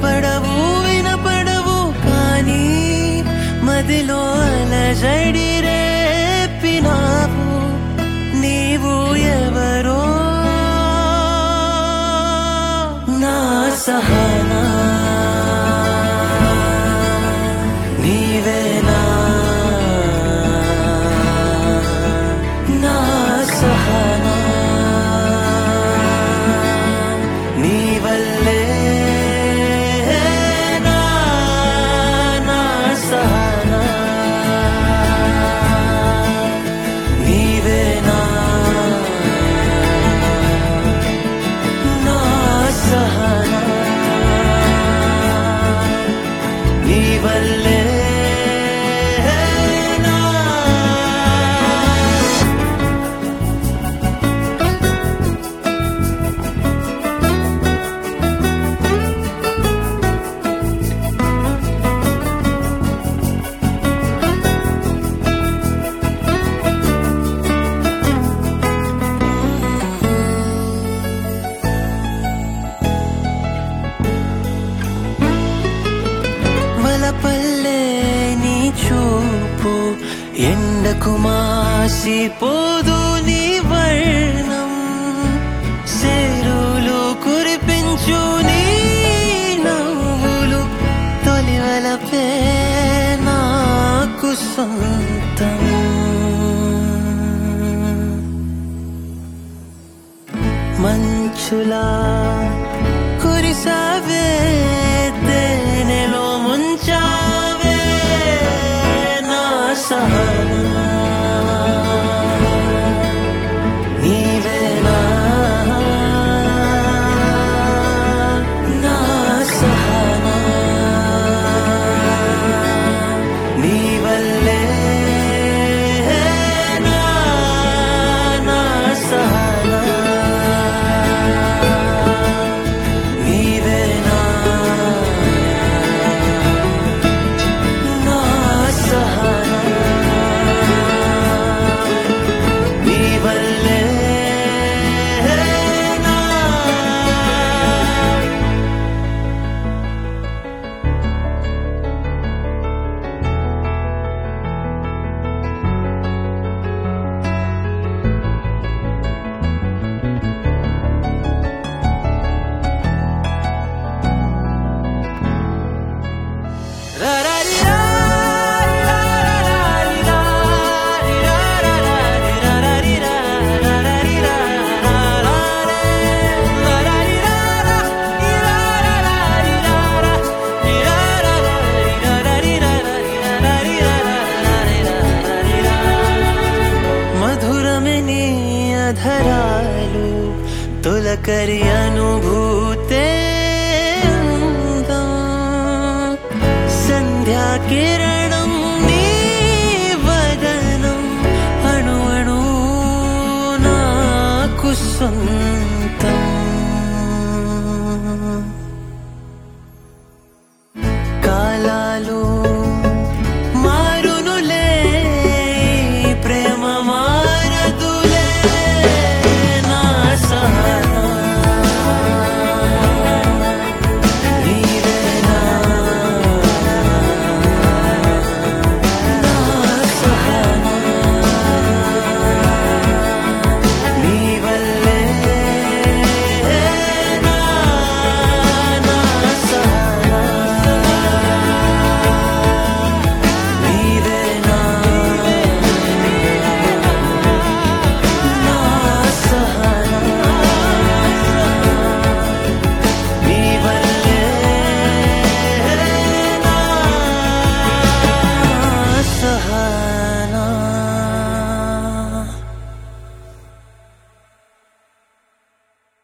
కనపడవు వినపడవు కానీ మదిలో అలజడి రేపినావు నీవు ఎవరో నా సహనా నీవేనా నా సహనా నీ వల్లే నా నా సహనా నీవేనా నా సహనా నీ వల్లే నా వలపల్లే నీ చూపు ఎండకు మాసిపోదు నీ వర్ణం సేరులు కురిపించు నీ నవ్వులు తొలి వలపే నాకు సొంతం మంచులా కురిసావే తేనెలో ముంచావే నా సహనా నీవేనా నా సహనా నీ వల్లే నా నా సహనా నీవేనా నా సహనా నీ వల్లే నా మధురమే నీ అధరాలు తొలకరి అనుభూతే అందం సంధ్యా కిరణ